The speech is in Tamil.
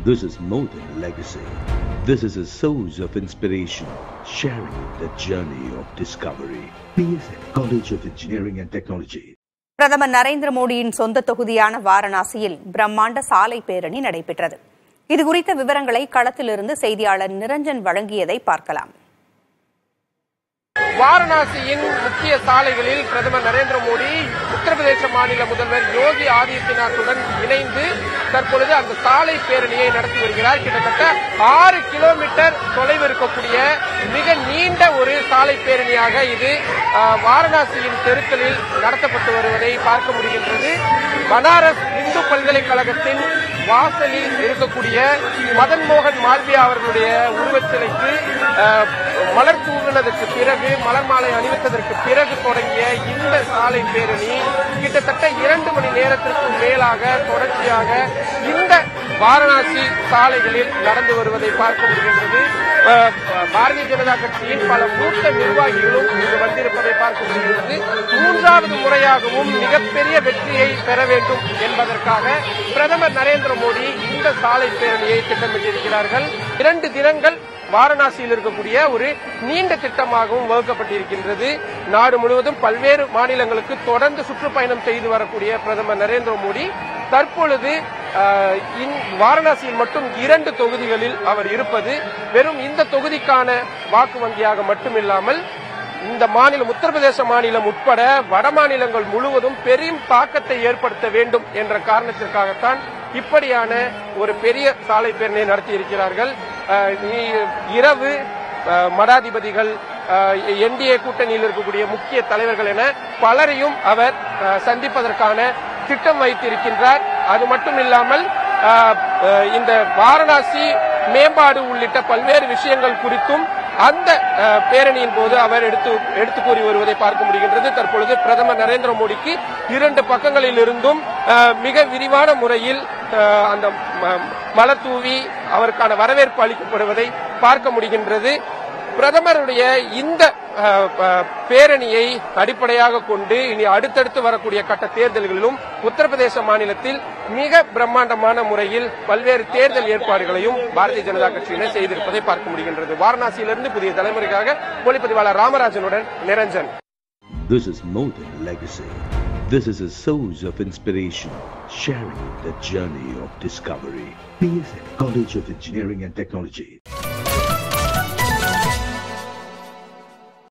This is more than a legacy. This is a source of inspiration, sharing the journey of discovery. PSN College of Engineering and Technology. பிரதமர் நரேந்திர மோடியின் சொந்த தொகுதியான வாரணாசியில் பிரம்மாண்ட சாலை பேரணி நடைபெற்றது இதுகுறித்த விவரங்களை களத்திலிருந்து செய்தியாளர் நிரஞ்சன் வழங்கியதை பார்க்கலாம் வாரணாசியின் முக்கிய சாலைகளில் பிரதமர் நரேந்திர மோடி உத்தரப்பிரதேச மாநில முதல்வர் யோகி ஆதித்யநாத்துடன் இணைந்து தற்பொழுது அந்த சாலை பேரணியை நடத்தி வருகிறார் கிட்டத்தட்ட ஆறு கிலோமீட்டர் தொலைவு இருக்கக்கூடிய மிக நீண்ட ஒரு சாலை பேரணியாக இது அஹ், வாரணாசியின் தெருக்களில் நடத்தப்பட்டு வருவதை பார்க்க முடிகின்றது பனாரஸ் இந்து பல்கலைக்கழகத்தின் வாசலில் இருக்கக்கூடிய மதன் மோகன் மால்வியா அவர்களுடைய உருவச் சிலைக்கு அஹ், மலர் தூவினதற்கு பிறகு மலர் மாலை அணிவித்ததற்கு பிறகு தொடங்கிய இந்த சாலை பேரணி கிட்டத்தட்ட இரண்டு மணி நேரத்திற்கு மேலாக தொடர்ச்சியாக இந்த வாரணாசி சாலைகளில் நடந்து வருவதை பார்க்க முடிகின்றது அஹ், பாரதிய ஜனதா கட்சியின் பல மூத்த நிர்வாகிகளும் இங்கு வந்திருப்பதை பார்க்க முடிகின்றது மூன்றாவது முறையாகவும் மிகப்பெரிய வெற்றியை பெற வேண்டும் என்பதற்காக பிரதமர் நரேந்திர மோடி இந்த சாலை பேரணியை திட்டமிட்டிருக்கிறார்கள் இரண்டு தினங்கள் வாரணாசியில் இருக்கக்கூடிய ஒரு நீண்ட திட்டமாகவும் வகுக்கப்பட்டிருக்கின்றது நாடு முழுவதும் பல்வேறு மாநிலங்களுக்கு தொடர்ந்து சுற்றுப்பயணம் செய்து வரக்கூடிய பிரதமர் நரேந்திர மோடி தற்பொழுது அஹ், இந்- வாரணாசியில் மட்டும் இரண்டு தொகுதிகளில் அவர் இருப்பது வெறும் இந்த தொகுதிக்கான வாக்கு வங்கியாக மட்டுமில்லாமல் இந்த மாநிலம் உத்தரப்பிரதேச மாநிலம் உட்பட வட மாநிலங்கள் முழுவதும் பெரும் தாக்கத்தை ஏற்படுத்த வேண்டும் என்ற காரணத்திற்காகத்தான் இப்படியான ஒரு பெரிய சாலை பேரணியை நடத்தி இருக்கிறார்கள் அஹ், இ- இரவு அஹ், மடாதிபதிகள் என்டிஏ கூட்டணியில் இருக்கக்கூடிய முக்கிய தலைவர்கள் என பலரையும் அவர் அஹ், சந்திப்பதற்கான திட்டம் வைத்திருக்கின்றார் அது மட்டும் இல்லாமல் அஹ், அஹ், இந்த வாரணாசி மேம்பாடு உள்ளிட்ட பல்வேறு விஷயங்கள் குறித்தும் அந்த அஹ், பேரணியின் போது அவர் எடுத்து எடுத்து கூறி வருவதை பார்க்க முடிகின்றது தற்பொழுது பிரதமர் நரேந்திர மோடிக்கு இரண்டு பக்கங்களில் இருந்தும் அஹ், மிக விரிவான முறையில் அஹ், அந்த ம- மலர் தூவி அவருக்கான வரவேற்பு அளிக்கப்படுவதை பார்க்க முடிகின்றது பிரதமருடைய இந்த அஹ், அஹ், பேரணியை அடிப்படையாக கொண்டு இனி அடுத்தடுத்து வரக்கூடிய கட்ட தேர்தல்களிலும் உத்தரப்பிரதேச மாநிலத்தில் மிக பிரம்மாண்டமான முறையில் பல்வேறு தேர்தல் ஏற்பாடுகளையும் பாரதிய ஜனதா கட்சியினர் செய்திருப்பதை பார்க்க முடிகின்றது வாரணாசியிலிருந்து புதிய தலைமுறைக்காக ஒளிப்பதிவாளர் ராமராஜனுடன் Niranjan This is more than a legacy. This is a source of inspiration, sharing the journey of discovery. PSN College of Engineering and Technology.